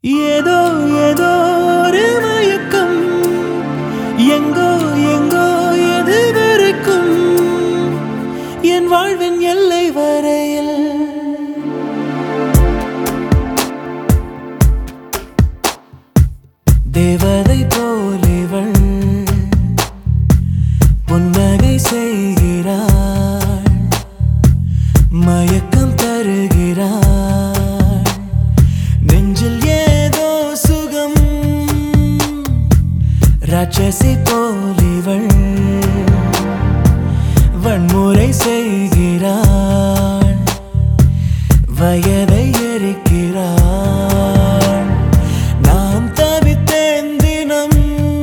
ஏதோ ஏதோ ஒரு மயக்கம் எங்கோ எங்கோ எது வரைக்கும் என் வாழ்வின் எல்லை வரையில் தேவதை போலிவள் புன்னகை செய்கிறாள் மயக்கம் தருகிறாள் நெஞ்சில் ஏதோ சுகம் ராட்சசி போலிவள் வன்முறை செய்கிறாள் வயதை எரிக்கிறாள் நான் தவித்தேன் தினம்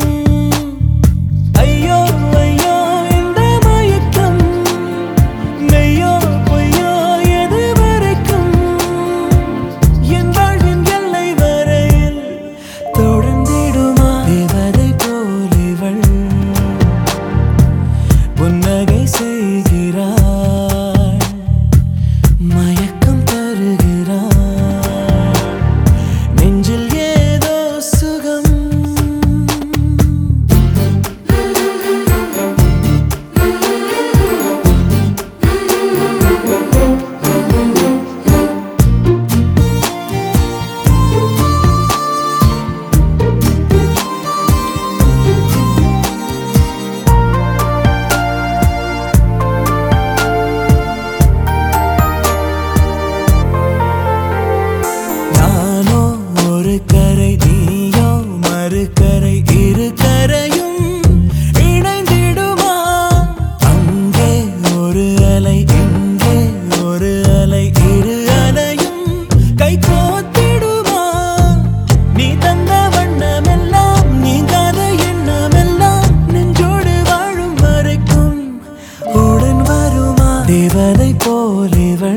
ஐயோ ஐயோ இந்த மயக்கம் மெய்யோ பொய்யோ எது வரைக்கும் என் வாழ்வின் எல்லை வரையில் தொடர்ந்திடுமா தேவதை போலிவள் புன்னகை செய்கிறாள் மயக்கம் தருகிறாள் நெஞ்சில் ஏதோ சுகம் நானோ ஒரு கரை நீயோ மறுகரை இரு கரையும் இணைந்திடுமா அங்கே ஒரு அலை இங்கே ஒரு அலை இரு அலையும் கை கோத்திடுமா நீ தந்த வண்ணமெல்லாம் நீங்காத எண்ணமெல்லாம் நெஞ்சோடு வாழும் வரைக்கும் உடன் வருமா தேவதை போலிவள்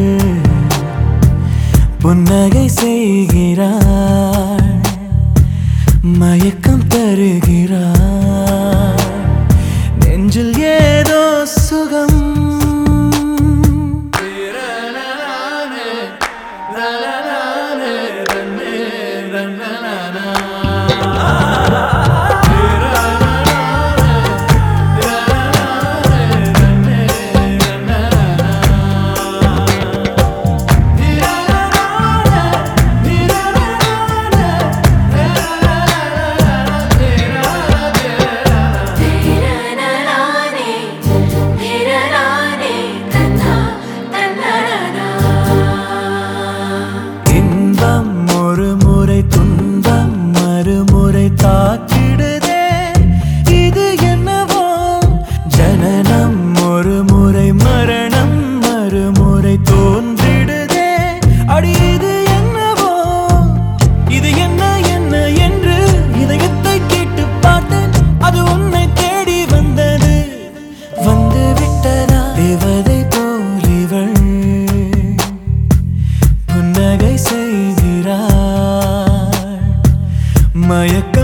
புன்னகை செய்கிறாள் மயக்கம் தருகிறாள் நெஞ்சில் ஏதோ சுகம் திரணனானே திரணனானே தன்னா தன்னரணா இன்பம் ஒரு முறை துன்பம் மறுமுறை தாக்கிடுதே இது என்னவோ ஜனனம் ஒரு முறை மரணம் மறுமுறை தோன்றிடுதே அடி இது என்னவோ இது என்ன என்ன என்று இதயத்தை கேட்டு பார்த்தேன் அது உன்னை தேடி வந்தது வந்து விட்டதா தேவதை போலிவள் புன்னகை செய்கிறாள் மயக்க